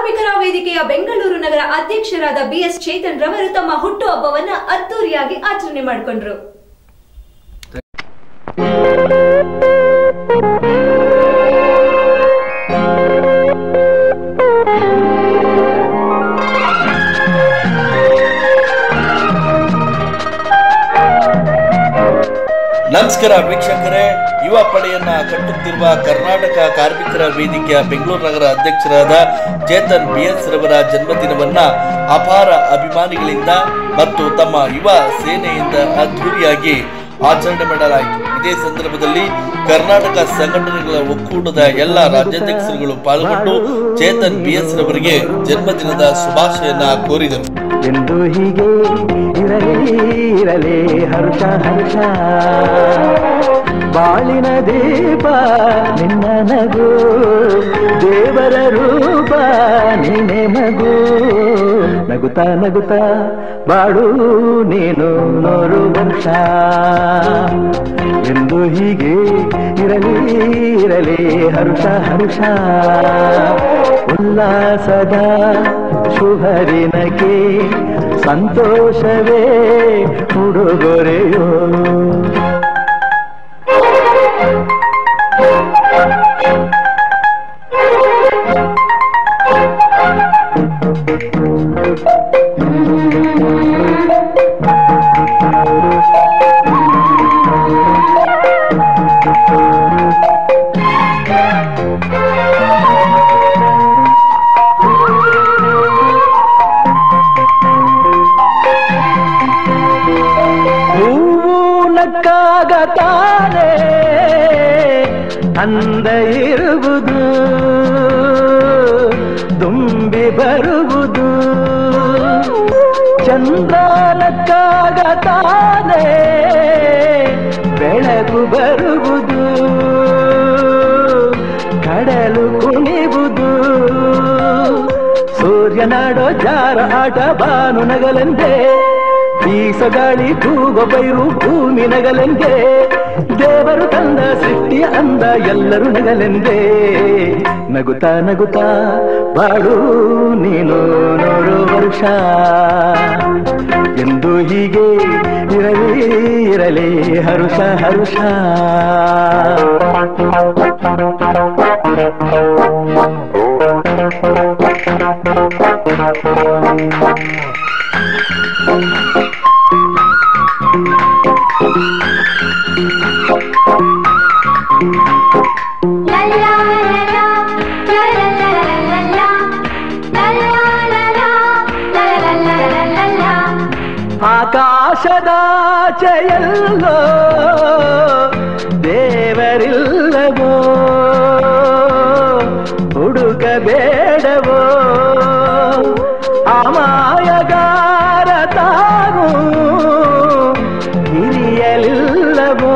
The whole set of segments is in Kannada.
ಕಾರ್ಮಿಕರ ವೇದಿಕೆಯ ಬೆಂಗಳೂರು ನಗರ ಅಧ್ಯಕ್ಷರಾದ ಬಿಎಸ್ ಚೇತನ್ ರವರು ತಮ್ಮ ಹುಟ್ಟುಹಬ್ಬವನ್ನ ಅದ್ದೂರಿಯಾಗಿ ಆಚರಣೆ ಮಾಡಿಕೊಂಡ್ರು ನಮಸ್ಕಾರ ವೀಕ್ಷಕರೇ ಯುವ ಪಡೆಯನ್ನ ಕಟ್ಟುತ್ತಿರುವ ಕರ್ನಾಟಕ ಕಾರ್ಮಿಕರ ವೇದಿಕೆಯ ಬೆಂಗಳೂರು ನಗರ ಅಧ್ಯಕ್ಷರಾದ ಚೇತನ್ ಬಿಎಸ್ ರವರ ಜನ್ಮದಿನವನ್ನ ಅಪಾರ ಅಭಿಮಾನಿಗಳಿಂದ ಮತ್ತು ತಮ್ಮ ಯುವ ಸೇನೆಯಿಂದ ಅದ್ಧೂರಿಯಾಗಿ ಆಚರಣೆ ಮಾಡಲಾಯಿತು ಇದೇ ಸಂದರ್ಭದಲ್ಲಿ ಕರ್ನಾಟಕ ಸಂಘಟನೆಗಳ ಒಕ್ಕೂಟದ ಎಲ್ಲ ರಾಜ್ಯಾಧ್ಯಕ್ಷರುಗಳು ಪಾಲ್ಗೊಂಡು ಚೇತನ್ ಬಿಎಸ್ ರವರಿಗೆ ಜನ್ಮದಿನದ ಶುಭಾಶಯನ್ನ ಕೋರಿದರು ಎಂದು ಹೀಗೆ ಇರಲಿ ಇರಲಿ ಹರ್ಷ ಹರ್ಷ ಬಾಳಿನ ದೀಪ ನಿನ್ನ ನಗು ದೇವರ ರೂಪ ನೀನೆ ಮಗು ನಗುತ್ತಾ ನಗುತ್ತಾ ಬಾಳು ನೀನು ನೂರು ವರ್ಷ ಎಂದು ಹೀಗೆ ಇರಲಿ ಇರಲಿ ಹರ್ಷ ಹರ್ಷ ಉಲ್ಲಾಸದ ಶುಭರಿನಗೆ ಸಂತೋಷವೇ ಉಡುಗೊರೆಯೋ ಹೂವು ನಕ್ಕಾಗ ತಾನೇ ಅಂದ ಇರುವುದು ತುಂಬಿ ಬರುವುದು ಚಂದ್ರ ನಕ್ಕಾಗ ತಾನೇ ಬೆಳಕು ಬರುವುದು ಕಡಲು ಕುಣಿವುದು ಸೂರ್ಯನಾಡೋ ಜಾರ ಆಟ ಬಾನು ನಗಲೆಂದೇ ಬೀಸಗಾಳಿ ತೂಗೋ ಬೈರು ಭೂಮಿ ನಗಲೆಂದೇ ದೇವರು ತಂದ ಸೃಷ್ಟಿಯ ಅಂದ ಎಲ್ಲರೂ ನಗಲೆಂದೇ ನಗುತ್ತಾ ನಗುತ್ತಾ ಬಾಳು ನೀನು ನೋಡು ವರ್ಷ ಎಂದು ಹೀಗೆ ಇರಲಿ ಇರಲಿ ಹರುಷ ಹರುಷ ಆಕಾಶದಾಚೆಯಲ್ಲೋ ದೇವರಿಲ್ಲವೋ ಹುಡುಕಬೇಡವೋ ಅಮಾಯಗಾರ ತಾನು ಹಿರಿಯಲಿಲ್ಲವೋ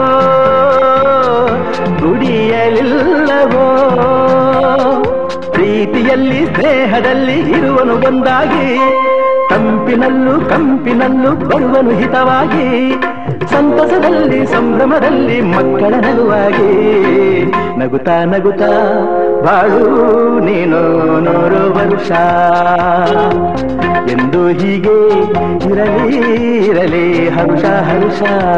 ದುಡಿಯಲಿಲ್ಲವೋ ಪ್ರೀತಿಯಲ್ಲಿ ಸ್ನೇಹದಲ್ಲಿ ಇರುವನು ಒಂದಾಗಿ ತಂಪಿನಲ್ಲೂ ಕಂಪಿನಲ್ಲೂ ಬರುವನು ಹಿತವಾಗಿ ಸಂತಸದಲ್ಲಿ ಸಂಭ್ರಮದಲ್ಲಿ ಮಕ್ಕಳ ನಗುವಾಗಿ ನಗುತ್ತಾ ನಗುತ್ತಾ ಬಾಳು ನೀನು ನೂರು ವರ್ಷ ಎಂದು ಹೀಗೆ ಇರಲಿ ಇರಲಿ ಹರುಷ ಹರುಷ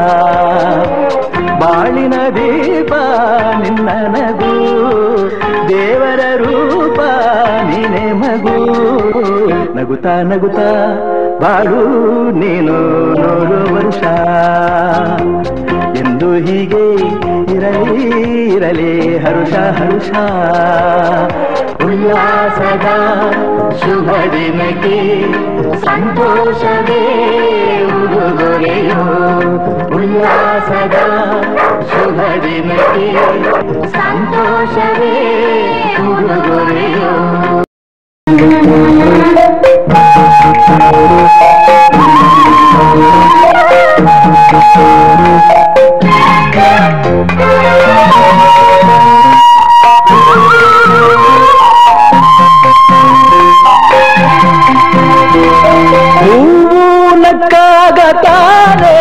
ಬಾಳಿನ ದೀಪ ನಿನ್ನ ನಗು ದೇವರ ರೂಪ ನೀನೆ ಮಗು ನಗುತ್ತಾ ನಗುತ್ತಾ ಬಾಳು ನೀನು ನೂರು ವರ್ಷ ಎಂದು ಹೀಗೆ ಇರಲಿ ಇರಲಿ ಹರುಷ ಹರುಷ ಉಲ್ಲಾಸದ ಶುಭ ದಿನಕ್ಕೆ ಸಂತೋಷವೇ ಉಡುಗೊರೆಯೋ ಉಲ್ಲಾಸದ ಶುಭ ದಿನಕ್ಕೆ ಸಂತೋಷವೇ ಉಡುಗೊರೆಯೋ ಹೂವು ನಕ್ಕಾಗ ತಾನೇ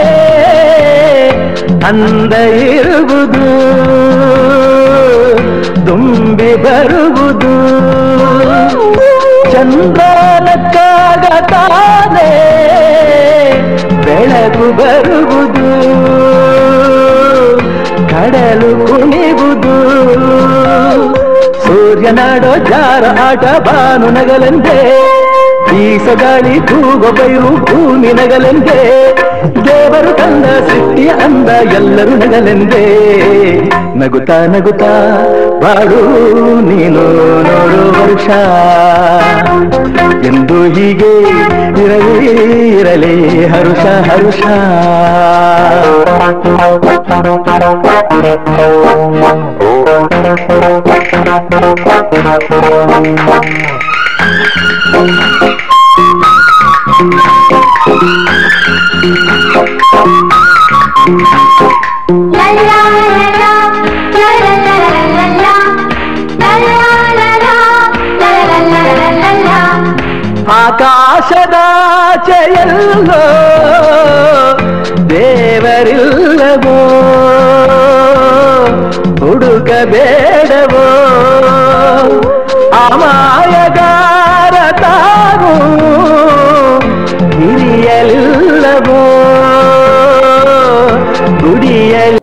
ಅಂದ ಇರುವುದು ತುಂಬಿ ಬರುವುದು ಸೂರ್ಯನಾಡೋ ಜಾರ ಆಟ ಬಾನು ನಗಲೆಂದೇ ಬೀಸ ಗಾಳಿ ತೂಗೋ ಬೈರು ಭೂಮಿ ನಗಲೆಂದೇ ದೇವರು ತಂದ ಸೃಷ್ಟಿಯ ಅಂದ ಎಲ್ಲರೂ ನಗಲೆಂದೇ ನಗುತ್ತಾ ನಗುತ್ತಾ ಬಾಳು ನೀನು ನೋಡು ವರ್ಷ ಎಂದು ಹೀಗೆ ಇರಲಿ ಇರಲಿ ಹರುಷ ಹರುಷ ಆಕಾಶದಾಚೆಯಲ್ಲೋ ದೇವರಿಲ್ಲವೋ ಹುಡುಕಬೇಡವೋ ಅಮಾಯಗಾರ ತಾನು ಹಿರಿಯಲಿಲ್ಲವೋ ಗುಡಿಯಲಿ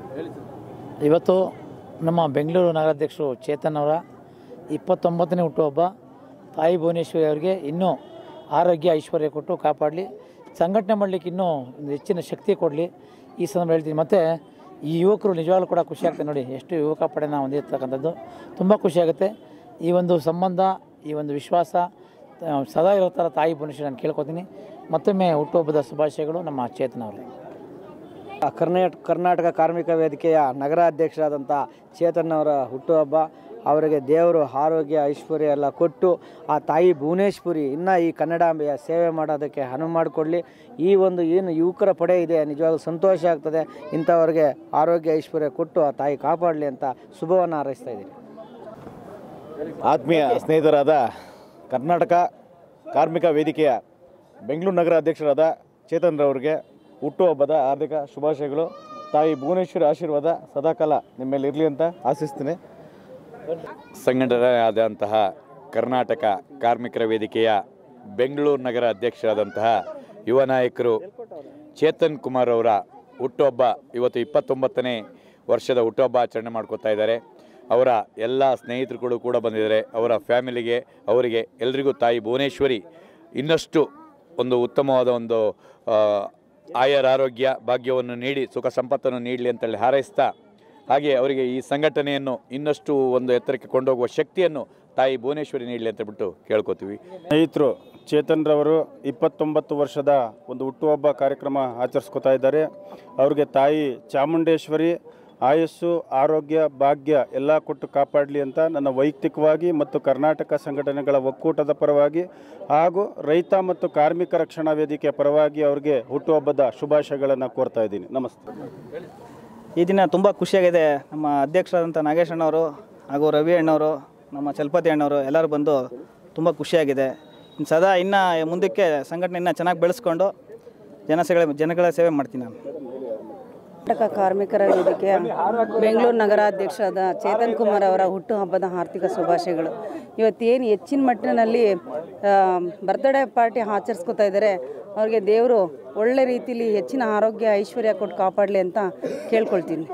ಇವತ್ತು ನಮ್ಮ ಬೆಂಗಳೂರು ನಗರಾಧ್ಯಕ್ಷರು ಚೇತನ್ ಅವರ ಇಪ್ಪತ್ತೊಂಬತ್ತನೇ ಹುಟ್ಟುಹಬ್ಬ ತಾಯಿ ಭುವನೇಶ್ವರಿ ಅವರಿಗೆ ಇನ್ನೂ ಆರೋಗ್ಯ ಐಶ್ವರ್ಯ ಕೊಟ್ಟು ಕಾಪಾಡಲಿ ಸಂಘಟನೆ ಮಾಡಲಿಕ್ಕೆ ಇನ್ನೂ ಒಂದು ಹೆಚ್ಚಿನ ಶಕ್ತಿ ಕೊಡಲಿ ಈ ಸಂದರ್ಭ ಹೇಳ್ತೀನಿ ಮತ್ತು ಈ ಯುವಕರು ನಿಜವಾಗ್ಲೂ ಕೂಡ ಖುಷಿ ಆಗ್ತದೆ ನೋಡಿ ಎಷ್ಟು ಯುವಕ ಪಡೆನ ಹೊಂದಿರ್ತಕ್ಕಂಥದ್ದು ತುಂಬ ಖುಷಿಯಾಗುತ್ತೆ ಈ ಒಂದು ಸಂಬಂಧ ಈ ಒಂದು ವಿಶ್ವಾಸ ಆ, ಸದಾ ಇರೋ ಥರ ತಾಯಿ ಭುವನೇಶ್ವರಿ ನಾನು ಕೇಳ್ಕೊತೀನಿ ಮತ್ತೊಮ್ಮೆ ಹುಟ್ಟುಹಬ್ಬದ ಶುಭಾಶಯಗಳು ನಮ್ಮ ಚೇತನ್ ಅವರಿಗೆ ಕರ್ನಾಟಕ ಕರ್ನಾಟಕ ಕಾರ್ಮಿಕ ವೇದಿಕೆಯ ನಗರ ಅಧ್ಯಕ್ಷರಾದಂಥ ಚೇತನ್ ಅವರ ಹುಟ್ಟುಹಬ್ಬ ಅವರಿಗೆ ದೇವರು ಆರೋಗ್ಯ ಐಶ್ವರ್ಯ ಎಲ್ಲ ಕೊಟ್ಟು ಆ ತಾಯಿ ಭುವನೇಶ್ವರಿ ಇನ್ನು ಈ ಕನ್ನಡಾಂಬೆಯ ಸೇವೆ ಮಾಡೋದಕ್ಕೆ ಅನುವು ಮಾಡಿಕೊಡಲಿ ಈ ಒಂದು ಏನು ಯುವಕರ ಪಡೆ ಇದೆ ನಿಜವಾಗ್ಲೂ ಸಂತೋಷ ಆಗ್ತದೆ ಇಂಥವ್ರಿಗೆ ಆರೋಗ್ಯ ಐಶ್ವರ್ಯ ಕೊಟ್ಟು ಆ ತಾಯಿ ಕಾಪಾಡಲಿ ಅಂತ ಶುಭವನ್ನು ಹಾರೈಸ್ತಾ ಇದ್ದೀನಿ ಆತ್ಮೀಯ ಸ್ನೇಹಿತರಾದ ಕರ್ನಾಟಕ ಕಾರ್ಮಿಕ ವೇದಿಕೆಯ ಬೆಂಗಳೂರು ನಗರ ಅಧ್ಯಕ್ಷರಾದ ಚೇತನ್ ರವರಿಗೆ ಹುಟ್ಟುಹಬ್ಬದ ಹಾರ್ದಿಕ ಶುಭಾಶಯಗಳು ತಾಯಿ ಭುವನೇಶ್ವರಿ ಆಶೀರ್ವಾದ ಸದಾಕಾಲ ನಿಮ್ಮ ಮೇಲೆ ಇರಲಿ ಅಂತ ಆಶಿಸ್ತೀನಿ ಸಂಘಟನೆಯಾದಂತಹ ಕರ್ನಾಟಕ ಕಾರ್ಮಿಕರ ವೇದಿಕೆಯ ಬೆಂಗಳೂರು ನಗರ ಅಧ್ಯಕ್ಷರಾದಂತಹ ಯುವ ನಾಯಕರು ಚೇತನ್ ಕುಮಾರ್ ಅವರ ಹುಟ್ಟುಹಬ್ಬ ಇವತ್ತು ಇಪ್ಪತ್ತೊಂಬತ್ತನೇ ವರ್ಷದ ಹುಟ್ಟುಹಬ್ಬ ಆಚರಣೆ ಮಾಡ್ಕೋತಾ ಇದ್ದಾರೆ ಅವರ ಎಲ್ಲ ಸ್ನೇಹಿತರುಗಳು ಕೂಡ ಬಂದಿದ್ದಾರೆ ಅವರ ಫ್ಯಾಮಿಲಿಗೆ ಅವರಿಗೆ ಎಲ್ರಿಗೂ ತಾಯಿ ಭುವನೇಶ್ವರಿ ಇನ್ನಷ್ಟು ಒಂದು ಉತ್ತಮವಾದ ಒಂದು ಆ, ಆಯರ ಆರೋಗ್ಯ ಭಾಗ್ಯವನ್ನು ನೀಡಿ ಸುಖ ಸಂಪತ್ತನ್ನು ನೀಡಲಿ ಅಂತೇಳಿ ಹಾರೈಸ್ತಾ ಹಾಗೆ ಅವರಿಗೆ ಈ ಸಂಘಟನೆಯನ್ನು ಇನ್ನಷ್ಟು ಒಂದು ಎತ್ತರಕ್ಕೆ ಕೊಂಡೋಗುವ ಶಕ್ತಿಯನ್ನು ತಾಯಿ ಭುವನೇಶ್ವರಿ ನೀಡಲಿ ಅಂತ ಬಿಟ್ಟು ಕೇಳ್ಕೊತೀವಿ ಸ್ನೇಹಿತರು ಚೇತನ್ ರವರು ಇಪ್ಪತ್ತೊಂಬತ್ತು ವರ್ಷದ ಒಂದು ಹುಟ್ಟುಹಬ್ಬ ಕಾರ್ಯಕ್ರಮ ಆಚರಿಸ್ಕೊತಾ ಇದ್ದಾರೆ ಅವ್ರಿಗೆ ತಾಯಿ ಚಾಮುಂಡೇಶ್ವರಿ ಆಯಸ್ಸು ಆರೋಗ್ಯ ಭಾಗ್ಯ ಎಲ್ಲ ಕೊಟ್ಟು ಕಾಪಾಡಲಿ ಅಂತ ನನ್ನ ವೈಯಕ್ತಿಕವಾಗಿ ಮತ್ತು ಕರ್ನಾಟಕ ಸಂಘಟನೆಗಳ ಒಕ್ಕೂಟದ ಪರವಾಗಿ ಹಾಗೂ ರೈತ ಮತ್ತು ಕಾರ್ಮಿಕ ರಕ್ಷಣಾ ವೇದಿಕೆಯ ಪರವಾಗಿ ಅವ್ರಿಗೆ ಹುಟ್ಟುಹಬ್ಬದ ಶುಭಾಶಯಗಳನ್ನು ಕೋರ್ತಾ ಇದ್ದೀನಿ ನಮಸ್ತೆ ಈ ದಿನ ತುಂಬ ಖುಷಿಯಾಗಿದೆ ನಮ್ಮ ಅಧ್ಯಕ್ಷರಾದಂಥ ನಾಗೇಶ್ ಅಣ್ಣವರು ಹಾಗೂ ರವಿ ಅಣ್ಣವರು ನಮ್ಮ ಚಲಪತಿ ಅಣ್ಣವರು ಎಲ್ಲರೂ ಬಂದು ತುಂಬ ಖುಷಿಯಾಗಿದೆ ಇನ್ನು ಸದಾ ಇನ್ನು ಮುಂದಕ್ಕೆ ಸಂಘಟನೆ ಇನ್ನೂ ಚೆನ್ನಾಗಿ ಬೆಳೆಸ್ಕೊಂಡು ಜನಸೇವೆ ಜನಗಳ ಸೇವೆ ಮಾಡ್ತೀನಿ ನಾನು ಕರ್ನಾಟಕ ಕಾರ್ಮಿಕರ ವೇದಿಕೆಯ ಬೆಂಗಳೂರು ನಗರಾಧ್ಯಕ್ಷರಾದ ಚೇತನ್ ಕುಮಾರ್ ಅವರ ಹುಟ್ಟುಹಬ್ಬದ ಆರ್ಥಿಕ ಶುಭಾಶಯಗಳು ಇವತ್ತೇನು ಹೆಚ್ಚಿನ ಮಟ್ಟಿನಲ್ಲಿ ಬರ್ತ್ಡೇ ಪಾರ್ಟಿ ಆಚರಿಸ್ಕೊತಾ ಇದ್ದಾರೆ ಅವ್ರಿಗೆ ದೇವರು ಒಳ್ಳೆ ರೀತಿಲಿ ಹೆಚ್ಚಿನ ಆರೋಗ್ಯ ಐಶ್ವರ್ಯ ಕೊಟ್ಟು ಕಾಪಾಡಲಿ ಅಂತ ಕೇಳ್ಕೊಳ್ತೀನಿ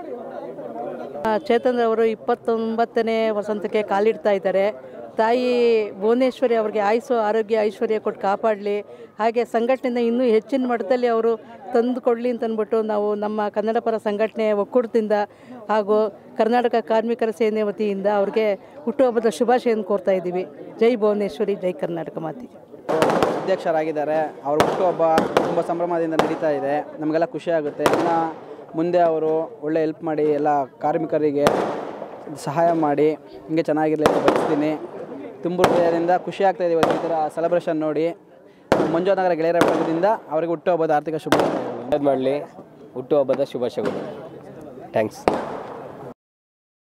ಚೇತನ್ ಅವರು ಇಪ್ಪತ್ತೊಂಬತ್ತನೇ ವಸಂತಕ್ಕೆ ಕಾಲಿಡ್ತಾ ಇದ್ದಾರೆ ತಾಯಿ ಭುವನೇಶ್ವರಿ ಅವರಿಗೆ ಆಯುಸು ಆರೋಗ್ಯ ಐಶ್ವರ್ಯ ಕೊಟ್ಟು ಕಾಪಾಡಲಿ ಹಾಗೆ ಸಂಘಟನೆಯಿಂದ ಇನ್ನೂ ಹೆಚ್ಚಿನ ಮಟ್ಟದಲ್ಲಿ ಅವರು ತಂದು ಕೊಡಲಿ ಅಂತಂದ್ಬಿಟ್ಟು ನಾವು ನಮ್ಮ ಕನ್ನಡ ಪರ ಸಂಘಟನೆ ಒಕ್ಕೂಟದಿಂದ ಹಾಗೂ ಕರ್ನಾಟಕ ಕಾರ್ಮಿಕರ ಸೇನೆ ವತಿಯಿಂದ ಅವ್ರಿಗೆ ಹುಟ್ಟುಹಬ್ಬದ ಶುಭಾಶಯವನ್ನು ಕೋರ್ತಾ ಇದ್ದೀವಿ ಜೈ ಭುವನೇಶ್ವರಿ ಜೈ ಕರ್ನಾಟಕ ಮಾತೆ ಅಧ್ಯಕ್ಷರಾಗಿದ್ದಾರೆ ಅವ್ರ ಹುಟ್ಟುಹಬ್ಬ ತುಂಬ ಸಂಭ್ರಮದಿಂದ ನಡೀತಾ ಇದೆ ನಮಗೆಲ್ಲ ಖುಷಿ ಆಗುತ್ತೆ ಇನ್ನು ಮುಂದೆ ಅವರು ಒಳ್ಳೆ ಹೆಲ್ಪ್ ಮಾಡಿ ಎಲ್ಲ ಕಾರ್ಮಿಕರಿಗೆ ಸಹಾಯ ಮಾಡಿ ಹಿಂಗೆ ಚೆನ್ನಾಗಿರಲಿ ಅಂತ ಬಯಸ್ತೀನಿ ತುಂಬ ಹೃದಯದಿಂದ ಖುಷಿ ಆಗ್ತಾ ಇದೆ ಇವತ್ತು ಈ ಥರ ಸೆಲೆಬ್ರೇಷನ್ ನೋಡಿ ಮಂಜು ನಗರ ಗೆಳೆಯರ ಬಳಗದಿಂದ ಅವರಿಗೆ ಹುಟ್ಟುಹಬ್ಬದ ಆರ್ಥಿಕ ಶುಭ ಮಾಡಲಿ ಹುಟ್ಟುಹಬ್ಬದ ಶುಭಾಶಯಗಳು ಥ್ಯಾಂಕ್ಸ್